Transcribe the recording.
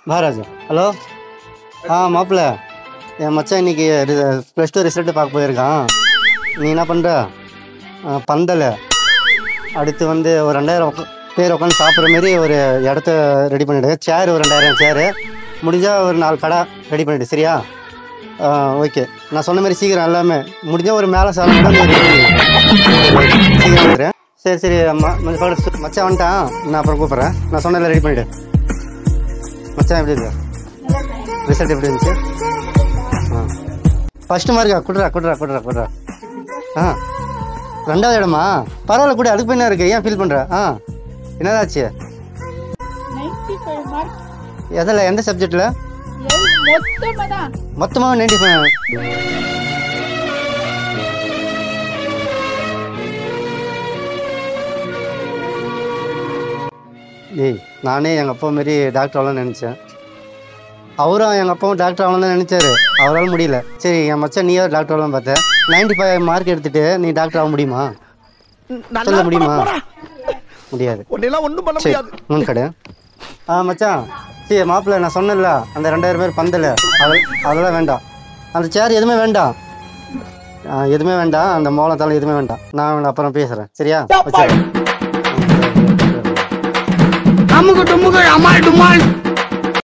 Maharaj hello ஆ மாப்பிள்ள என் மச்சான் இன்னைக்கு ப்ளஸ் டூ ரிசல்ட்டு பார்க்க போயிருக்கான் நீ என்ன பண்ணுற பந்தல் அடுத்து வந்து ஒரு ரெண்டாயிரம் உக்க- பேர் உட்காந்து சாப்பிட்ற மாதிரி ஒரு இடத்த ரெடி பண்ணிவிடு சேர் ஒரு ரெண்டாயிரம் சேரு முடிஞ்சால் ஒரு நாலு கடை ரெடி பண்ணிவிடு சரியா ஓகே நான் சொன்ன மாதிரி சீக்கிரம் எல்லாமே முடிஞ்சால் ஒரு மேலே சாலை கூட நீ ready பண்ணிடு. சீக்கிரம் வந்துடுறேன் சரி சரி அம்மா மச்சான் வந்துட்டான் நான் அப்புறம் கூப்பிட்றேன் நான் சொன்னதில் ரெடி பண்ணிவிடு மச்சான் எப்படி இருக்கு ரிசல்ட் எப்படி இருந்துச்சு ஆ ஃபர்ஸ்ட் மார்க்கா குடுறா குடுறா குடுறா குடுறா ஆ ரெண்டாவது இடமா பரவாயில்ல கூட அதுக்கு என்ன இருக்கு ஏன் ஃபீல் பண்ற ஆ என்னதாச்சு நைன்டி ஃபைவ் மார்க் எதில் எந்த சப்ஜெக்டில் மொத்தமாக தான் மொத்தமாக நைன்டி ஃபைவ் ஏய் நானே எங்கள் அப்பா மாரி டாக்டர் ஆகலாம்னு நினச்சேன் அவரும் எங்கள் அப்பாவும் டாக்டர் ஆகலாம் தான் நினச்சாரு அவரால் முடியல சரி என் மச்சான் நீயே டாக்டர் ஆகலாம் பார்த்தேன் நைன்டி ஃபைவ் மார்க் எடுத்துட்டு நீ டாக்டர் ஆக முடியுமா சொல்ல முடியுமா முடியாது உன்னெல்லாம் ஒண்ணும் பண்ண சரி முடியாது மூணு கடை ஆ மச்சான் சரி மாப்பிள்ள நான் சொன்னேன்ல அந்த ரெண்டாயிரம் பேர் பந்தல் அது அதெல்லாம் வேண்டாம் அந்த சேர் எதுவுமே வேண்டாம் ஆ, எதுவுமே வேண்டாம் அந்த மோளம் தலை எதுவுமே வேண்டாம் நான் அப்புறம் பேசுகிறேன் சரியா வச்சிடுறேன். அமுகு டுமுகு அமால் டுமால்